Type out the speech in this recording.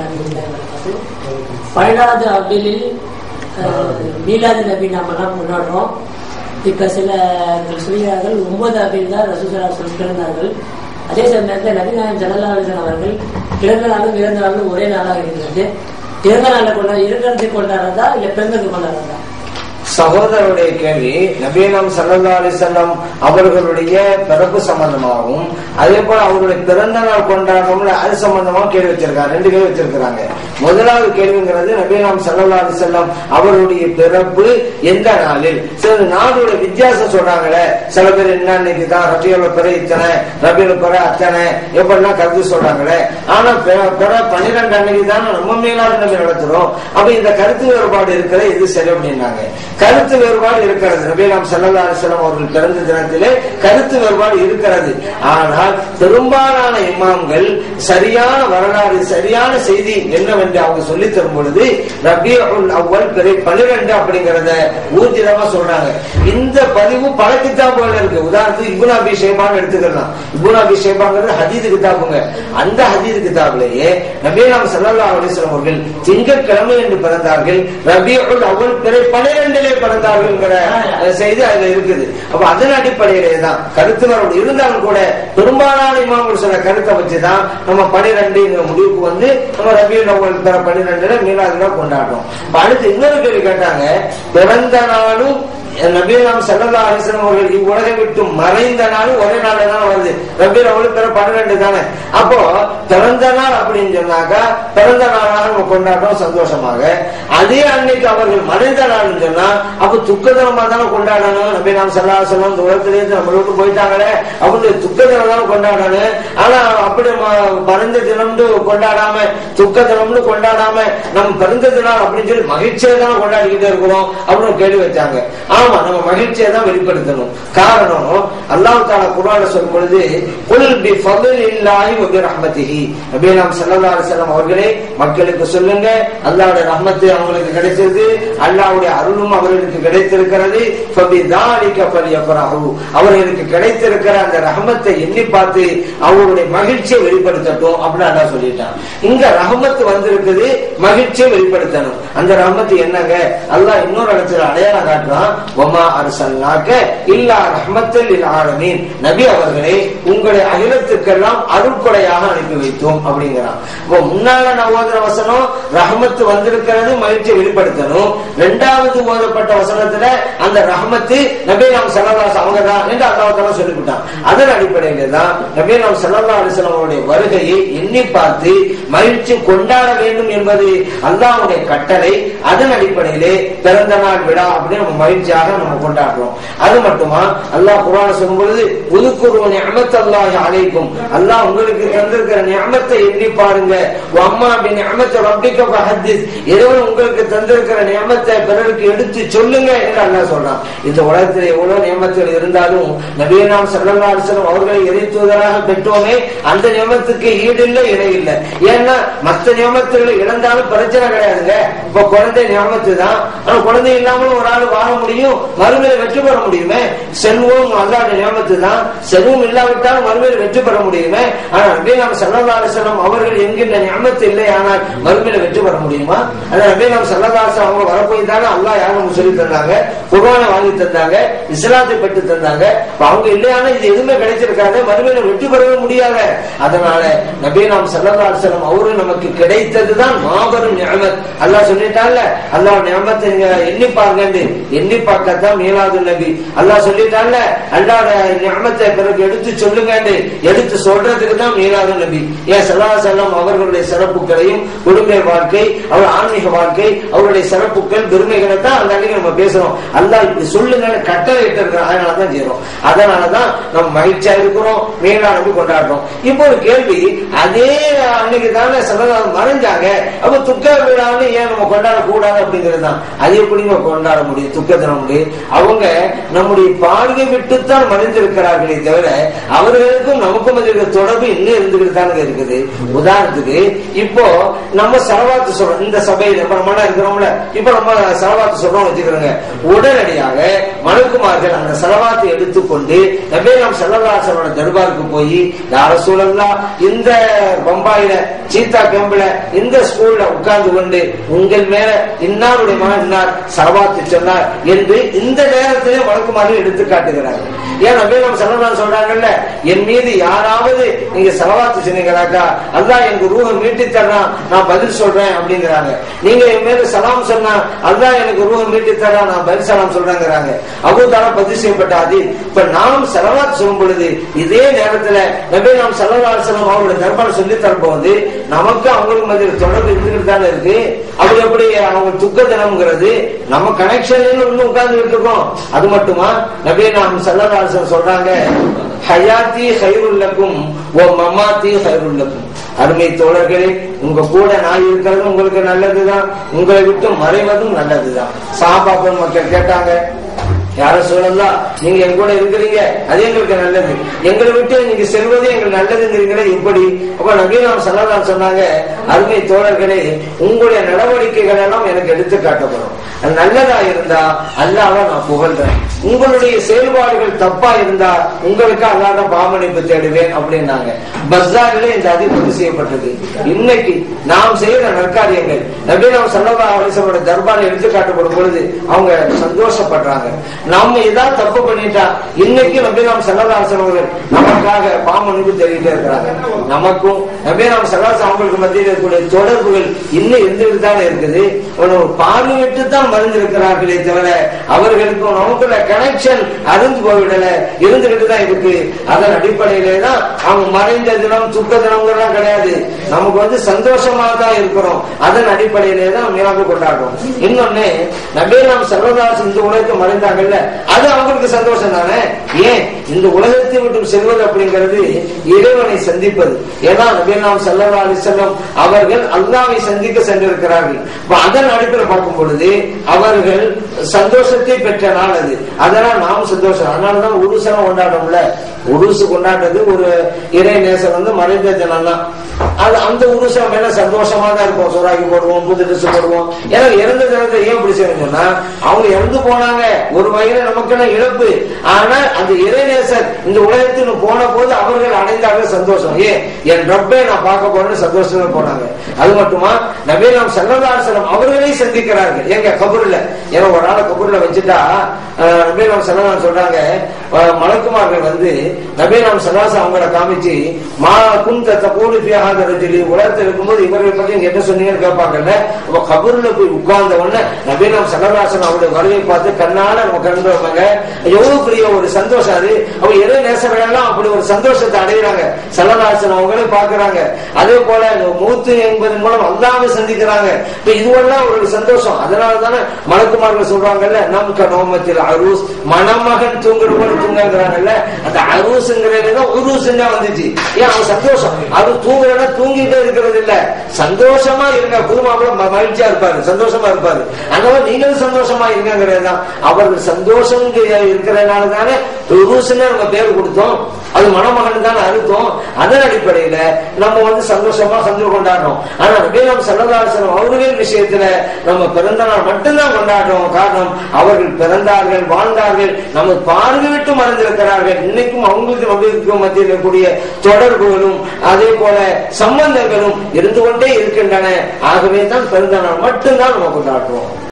பன்னெண்டாவது அப்டிலில் மீலாது நபி நாமெல்லாம் கொண்டாடுறோம் இப்ப சில சொல்கிறார்கள் ஒன்பது அபில் தான் ரசூசரா சொல்லி பிறந்தார்கள் அதே சமயத்தில் நபிநாயகம் ஜனலாவிசன் அவர்கள் பிறந்த நாளும் இறந்த நாளும் ஒரே நாளாக இருக்கிறது இறந்த நாளை கொண்டா இறந்ததை கொண்டாடுறதா இல்ல பிறந்தது கொண்டாடுறதா சகோதரருடைய கேள்வி நபீனம் சல்லா அலிசல்லம் அவர்களுடைய பிறப்பு சம்பந்தமாகவும் அதே போல அவருடைய பிறந்த நாள் கொண்டாடணும்ல அது சம்பந்தமாகவும் கேள்வி வச்சிருக்காங்க ரெண்டு கேள்வி வச்சிருக்கிறாங்க முதலாவது கேள்விங்கிறது நபீனம் சல்லா அலிசல்லம் அவருடைய பிறப்பு எந்த நாளில் சில நாடுடைய வித்தியாசம் சொல்றாங்களே சில பேர் என்ன இன்னைக்கு தான் ரபியோல பிற இத்தனை ரபியோல பிற அத்தனை எப்படிலாம் கருத்து சொல்றாங்களே ஆனா பிற- பிற பன்னிரெண்டு அன்னைக்கு தான் நம்ம மேலாடு நம்ம நடத்துறோம் அப்ப இந்த கருத்து வேறுபாடு இருக்கிற இது சரி அப்படின்னாங்க கருத்து வேறுபாடு இருக்கிறது நபீலாம் சல்லா அலிஸ்லாம் அவர்கள் பிறந்த தினத்திலே கருத்து வேறுபாடு இருக்கிறது ஆனால் பெரும்பாலான இமாம்கள் சரியான வரலாறு சரியான செய்தி என்னவென்று அவங்க சொல்லி தரும் பொழுது ரபியுல் அவ்வல் பிறை பன்னிரெண்டு அப்படிங்கறத ஊர்ஜிதமா சொல்றாங்க இந்த பதிவு பல கிதாபுகள் இருக்கு உதாரணத்துக்கு இபுன் அபி ஷேபான்னு எடுத்துக்கலாம் இபுன் அபி ஷேபாங்கிறது ஹதீது கிதாபுங்க அந்த ஹதீது கிதாபிலேயே நபீலாம் சல்லா அலிஸ்லாம் அவர்கள் திங்கட்கிழமை என்று பிறந்தார்கள் ரபியுல் அவ்வல் பிறை பன்னிரெண்டிலே பிறந்தார்கள்ங்கிற அஹ், செய்தி அதுல இருக்குது அப்ப அதன் அடிப்படையிலே தான் கருத்து வேறுபாடு இருந்தாலும் கூட பெரும்பாலான இமாம்கள் சொல்ல கருத்தை வச்சுதான் நம்ம பனிரெண்டுங்கிற முடிவுக்கு வந்து நம்ம ரபியுல் அவ்வல் பிற பன்னிரெண்டுல மீனாதுல கொண்டாடுறோம் அப்ப அடுத்து இன்னொரு கேள்வி கேட்டாங்க பிறந்த நாளும் நபீலாம் சல்லல்லா அலிஸ்லாம் அவர்கள் இவ்வுலகை விட்டு மறைந்த நாள் ஒரே நாள்ல தான் வருது ரபீல் அவளுக்கு பிற பன்னிரெண்டு தானே அப்போ பிறந்த நாள் அப்படின்னு சொன்னாக்கா பிறந்த நாளாக நம்ம கொண்டாடுறோம் சந்தோஷமாக அதே அன்னைக்கு அவர்கள் மறைந்த நாள்னு சொன்னா அப்ப துக்கதனமா தானே கொண்டாடணும் நபீலாம் சல்லா சொல்லம் இந்த உலகத்திலேருந்து நம்ம விட்டு போயிட்டாங்களே அப்படின்னு துக்கதனம் தானே கொண்டாடணும் ஆனா அப்படி ம- மறைந்த தினம்னு கொண்டாடாம துக்க தினம்னு கொண்டாடாம நம்ம பிறந்த தினம் அப்படின்னு சொல்லி மகிழ்ச்சியை தான் கொண்டாடிக்கிட்டே இருக்கிறோம் அப்படின்னு கேள்வி வச்சாங்க ஆமா நம்ம மகிழ்ச்சியை தான் வெளிப்படுத்தணும் காரணம் அல்லாஹ் தாலா குர்ஆன்ல சொல்லும் பொழுது குல் பி ஃபضலில்லாஹி வ பி ரஹ்மத்திஹி நபி நாம் ஸல்லல்லாஹு அலைஹி வஸல்லம் அவர்களே மக்களுக்கு சொல்லுங்க அல்லாஹ்வுடைய ரஹ்மத்து அவங்களுக்கு கிடைச்சது அல்லாஹ்வுடைய அருளும் அவர்களுக்கு கிடைத்திருக்கிறது ஃபபி தாலிக ஃபல்யஃபரஹு அவர்களுக்கு கிடைத்திருக்கிற அந்த ரஹமத்தை எண்ணி பார்த்து அவருடைய மகிழ்ச்சியை வெளிப்படுத்தட்டும் அப்படின்னு அல்லாஹ் சொல்லிட்டான் இங்க ரஹமத்து வந்திருக்குது மகிழ்ச்சியை வெளிப்படுத்தணும் அந்த ரஹமத்து என்னங்க அல்லாஹ் இன்னொரு இடத்துல அடையாளம் காட்டுறான் ஒமா அரசல்லாக்க இல்லா ரஹமத்தல் லில் ஆலமீன் நபி அவர்களே உங்களை அகிலத்துக்கெல்லாம் அருட்கொடையாக அனுப்பி வைத்தோம் அப்படிங்கிறான் இப்போ முன்னால நான் ஓதுற வசனம் ரஹமத்து வந்திருக்கிறது மகிழ்ச்சியை வெளிப்படுத்தணும் ரெண்டாவது ஓதப்பட்ட வசனத்துல அந்த ரஹமத்து நபி நாம் சல்லல்லாஹு அவங்க தான் என்று அல்லாஹ் தஆலா சொல்லிவிட்டான் அதன் அடிப்படையில தான் நபி நாம் சல்லல்லாஹு அலைஹி வஸல்லம் அவருடைய வருகையை எண்ணி பார்த்து மகிழ்ச்சி கொண்டாட வேண்டும் என்பது அல்லாஹ்வுடைய கட்டளை அதன் அடிப்படையிலே பிறந்த நாள் விழா அப்படின்னு நம்ம மகிழ்ச்சியாக நம்ம கொண்டாடுறோம் அது மட்டுமா அல்லாஹ் குர்ஆன் சொல்லும் பொழுது உதுக்குரு நிஅமத்தல்லாஹி அலைக்கும் அல்லாஹ் உங்களுக்கு தந்திருக்கிற நிஅமத்தை எண்ணி பாருங்க அம்மா பி நிஅமத்த ரப்பிக்க ஃபஹத்திஸ் இறைவன் உங்களுக்கு தந்திருக்கிற நியமத்தை பிறருக்கு எடுத்து சொல்லுங்க என்று அல்லாஹ் சொல்றான் இந்த உலகத்தில் எவ்வளவு நியமத்துகள் இருந்தாலும் நபீனாம் ஸல்லல்லாஹு அலைஹி வஸல்லம் அவர்களை இறைத்துவதராக பெற்றோமே அந்த நியமத்துக்கு ஈடு இல்லை இணை இல்லை ஏன்னா மற்ற நியமத்துகளை இழந்தாலும் பிரச்சனை கிடையாதுங்க இப்ப குழந்தை நியமத்து தான் ஆனா குழந்தை இல்லாமலும் ஒரு ஆள் வாழ முடியும் மறுமையில வெற்றி பெற முடியுமே செல்வம் அல்லாத நியமத்து தான் செல்வம் இல்லாவிட்டாலும் மறுமையில வெற்றி பெற முடியுமே ஆனா நபீனாம் ஸல்லல்லாஹு அலைஹி வஸல்லம் அவர்கள் என்கின்ற நியமத்து இல்லை ஆனால் மறுமையில வெற்றி பெற முடியுமா அது நபீனாம் ஸல்லல்லாஹு அலைஹி வஸல்லம் அவங்க வரப்போய் தானே அல்லாஹ் யாரும் சொல்லி தந்தாங்க குர்ஆனை வாங்கி தந்தாங்க இஸ்லாத்தை பெற்று தந்தாங்க அப்ப அவங்க இல்லையானா இது எதுவுமே கிடைச்சிருக்காது மறுமையில வெற்றி பெறவே முடியாது அதனால நபீனாம் ஸல்லல்லாஹு அலைஹி வஸல்லம் அவரு நமக்கு கிடைத்ததுதான் மாபெரும் நியமத் அல்லாஹ் சொல்லிட்டான்ல அல்லாஹ் நியமத்தை நீங்க எண்ணி பாருங்கன்னு எண்ணி பார்க்கத்தான் மீலாது நபி அல்லாஹ் சொல்லிட்டான்ல அல்லாஹ் நியமத்தை பிறகு எடுத்து சொல்லுங்கன்னு எடுத்து சொல்றதுக்கு தான் மீலாது நபி ஏன் ஸல்லல்லாஹு அலைஹி வஸல்லம் அவர்களுடைய சிறப்புகளையும் குடும்ப வாழ்க்கை அவர் ஆன்மீக வாழ்க்கை அவருடைய சிறப்புகள் பெருமைகளை தான் அந்த அன்னைக்கு நம்ம பேசுறோம் அல்லாஹ் இப்படி சொல்லுங்க கட்டளை இட்டு இருக்கிறோம் அதனால தான் செய்யறோம் அதனாலதான் நம்ம மகிழ்ச்சியா இருக்கிறோம் மீளா நம்பி கொண்டாடுறோம் இப்போ ஒரு கேள்வி அதே அன்னைக்கு தானே சல்லல்லாஹு மறைஞ்சாங்க அப்ப துக்க விழான்னு ஏன் நம்ம கொண்டாட கூடாது அப்படிங்கிறது தான் அது எப்படி நம்ம கொண்டாட முடியும் துக்க தினம் கொண்டு அவங்க நம்முடைய பார்வை விட்டுத்தான் மறைந்திருக்கிறார்களே தவிர அவர்களுக்கும் நமக்கும் இருக்கிற தொடர்பு இன்னும் இருந்துகிட்டு தானுங்க இருக்குது உதாரணத்துக்கு இப்போ நம்ம செலவாத்து சொல்றோம் இந்த சபையில இப்ப நம்ம இருக்கிறோம்ல இப்ப நம்ம செலவாத்து சொல்றோம் வச்சுக்கிறோங்க உடனடியாக மனுக்குமார்கள் அந்த செலவாத்தை எடுத்துக்கொண்டு நபே நாம் செல்லதாசனோட தர்பாருக்கு போய் யார சூழல்லாம் இந்த பம்பாயில சீதா கேம்பில இந்த ஸ்கூல்ல உட்கார்ந்து கொண்டு உங்கள் மேல இன்னாருடைய மகன் இன்னார் சலவாத்து சொன்னார் என்று இந்த நேரத்திலே வழக்குமாறு எடுத்து காட்டுகிறார்கள் ஏன் நபே நாம் செல்லலாம் சொல்றாங்கல்ல என் மீது யாராவது நீங்க செலவாத்து சொன்னீங்களாக்கா அல்லாஹ் எனக்கு ரூஹம் மீட்டி தர்றான் நான் பதில் சொல்றேன் அப்படிங்கிறாங்க நீங்க என் மேல சலாம் சொன்னா அல்லாஹ் எனக்கு ரூஹம் மீட்டி தர்றான் நான் பதில் சலாம் சொல்றேங்கிறாங்க அபூதாரம் பதிவு செய்யப்பட்ட அது இப்ப நானும் செலவாத் சொல்லும் பொழுது இதே நேரத்துல நபே நாம் செலவாத் செல்லம் அவருடைய தர்பார் சொல்லி தரப்போது நமக்கு அவங்களுக்கு மத்தியில் தொடர்பு இருந்துகிட்டு தானே இருக்கு அப்படி எப்படி அவங்க துக்க தினம்ங்கிறது நம்ம கனெக்ஷன் இன்னும் உட்கார்ந்து இருக்கோம் அது மட்டுமா நபே நாம் செல்லவாசன் சொல்றாங்க ஹயாத்தி ஹைருல்லக்கும் ஓ மமாத்தி ஹைருல்லக்கும் அருமை தோழர்களே உங்க கூட நான் இருக்கிறது உங்களுக்கு நல்லதுதான் உங்களை விட்டு மறைவதும் நல்லதுதான் சாபாக்கள் மக்கள் கேட்டாங்க யார சொல்லலாம் நீங்க எங்க கூட இருக்கிறீங்க அது எங்களுக்கு நல்லது எங்களை விட்டு நீங்க செல்வது எங்களுக்கு நல்லதுங்கிறீங்களே இப்படி அப்ப நபீனாம் சல்லலாம் சொன்னாங்க அருமை தோழர்களே உங்களுடைய நடவடிக்கைகள் எல்லாம் எனக்கு எடுத்து காட்டப்படும் அது நல்லதா இருந்தா அல்லாத நான் புகழ்றேன் உங்களுடைய செயல்பாடுகள் தப்பா இருந்தா உங்களுக்கு அல்லாத பாமணிப்பு தேடுவேன் அப்படின்னாங்க பஸ்ஸாரிலே இந்த அதிபதி செய்யப்பட்டது இன்னைக்கு நாம் செய்யற நற்காரியங்கள் நபீனாம் சல்லா அலிசமோட தர்பாரை எடுத்து காட்டப்படும் பொழுது அவங்க சந்தோஷப்படுறாங்க நம்ம ஏதாவது தப்பு பண்ணிட்டா இன்னைக்கு நபீனாம் சல்லதாசன் அவர்கள் நமக்காக பாமனுக்கு தெரிவிட்டே இருக்கிறாங்க நமக்கும் நபீனாம் சல்லாசன் அவங்களுக்கு மத்தியில் இருக்கக்கூடிய தொடர்புகள் இன்னும் இருந்துகிட்டு தான் இருக்குது ஒரு பார்வையிட்டு தான் மறைந்திருக்கிறார்களே தவிர அவர்களுக்கும் நமக்குள்ள கனெக்ஷன் அருந்து போய்விடல இருந்துகிட்டு தான் இருக்கு அதன் அடிப்படையிலே தான் அவங்க மறைந்த தினம் துக்க தினம்ங்கிறதெல்லாம் கிடையாது நமக்கு வந்து சந்தோஷமா தான் இருக்கிறோம் அதன் அடிப்படையிலே தான் மீனாக கொண்டாடுறோம் இன்னொன்னு நபீனாம் சர்வதாஸ் இந்த உலகத்தை மறைந்தாங்கல்ல அது அவங்களுக்கு சந்தோஷம் தானே ஏன் இந்த உலகத்தை விட்டு செல்வது அப்படிங்கிறது இறைவனை சந்திப்பது ஏன்னா நபீனாம் சல்லா அலிசல்லம் அவர்கள் அல்லாவை சந்திக்க சென்றிருக்கிறார்கள் இப்ப அதன் அடிப்படையில் பார்க்கும் பொழுது அவர்கள் சந்தோஷத்தை பெற்ற நாள் அது அதனால் நாம் சந்தோஷம் அதனாலதான் உருசனம் கொண்டாடும்ல உருசு கொண்டாடுறது ஒரு இறை நேசம் வந்து மறைந்த தினம் தான் அது அந்த உருசம் மேல சந்தோஷமா தான் இருக்கும் சோறாக்கி போடுவோம் புது ட்ரெஸ் போடுவோம் ஏன்னா இறந்த தினத்தை ஏன் இப்படி செய்யணும்னா அவங்க இறந்து போனாங்க ஒரு வகையில நமக்கு இழப்பு ஆனா அந்த இறைநேசர் இந்த உலகத்தில் போன போது அவர்கள் அடைந்தார்கள் சந்தோஷம் ஏன் என் ரப்பை நான் பார்க்க போறேன்னு சந்தோஷமா போனாங்க அது மட்டுமா நபே நாம் செல்லதாசனம் அவர்களே சந்திக்கிறார்கள் எங்க கபூர்ல ஏன்னா ஒரு நாள் கபூர்ல வச்சுட்டா நபே நாம் செல்லதான் சொல்றாங்க மலக்குமார்கள் வந்து நபே நாம் செல்லாசம் அவங்கள காமிச்சு மா குந்த தப்போடு பியாகாத சொல்லி உலகத்தில் இருக்கும்போது இவர்களை பத்தி நீங்க என்ன சொன்னீங்கன்னு கேட்பாங்கல்ல அப்ப கபூர்ல போய் உட்கார்ந்த உடனே நபே நாம் செல்லதாசன் அவருடைய வருகை பார்த்து கண்ணால நம்ம கண்டுவாங்க எவ்வளவு பெரிய ஒரு சந்தோஷம் அது அவங்க இறை நேசர்கள் எல்லாம் அப்படி ஒரு சந்தோஷத்தை அடைகிறாங்க செல்லதாசன் அவங்களே பாக்குறாங்க அதே போல மூத்து என்பதன் மூலம் அல்லாம சந்திக்கிறாங்க இப்ப இதுவெல்லாம் ஒரு சந்தோஷம் அதனால தானே மலக்குமார்கள் சொல்றாங்கல்ல நம் கனோமத்தில் அரூஸ் மணமகன் தூங்குற போல தூங்குறாங்கல்ல அந்த அரூஸ்ங்கிறது தான் உருசுன்னா வந்துச்சு ஏன் அவன் சந்தோஷம் அது தூங்குறதா தூங்கிட்டே இருக்கிறது இல்ல சந்தோஷமா இருங்க புதுமாப்பிள்ள மகிழ்ச்சியா இருப்பாரு சந்தோஷமா இருப்பாரு அந்த மாதிரி நீங்களும் சந்தோஷமா இருங்கிறது தான் அவர்கள் சந்தோஷம் இருக்கிறதுனால தானே உருசுன்னு நம்ம பேர் கொடுத்தோம் அது மணமகன் தான் அறுத்தோம் அதன் அடிப்படையில நம்ம வந்து சந்தோஷமா சந்தோஷம் கொண்டாடுறோம் ஆனா நபீனம் சல்லதாசனம் அவர்கள் விஷயத்துல நம்ம பிறந்த நாள் மட்டும்தான் கொண்டாடுறோம் காரணம் அவர்கள் பிறந்தார்கள் வாழ்ந்தார்கள் நம்ம பார்வை விட்டு மறந்திருக்கிறார்கள் இன்னைக்கும் அவங்களுக்கு நம்பிக்கைக்கும் மத்தியில் இருக்கக்கூடிய தொடர்புகளும் அதே போல சம்பந்தங்களும் இருந்து கொண்டே இருக்கின்றன ஆகவே தான் பிறந்த நாள் மட்டும்தான் நம்ம கொண்டாடுறோம்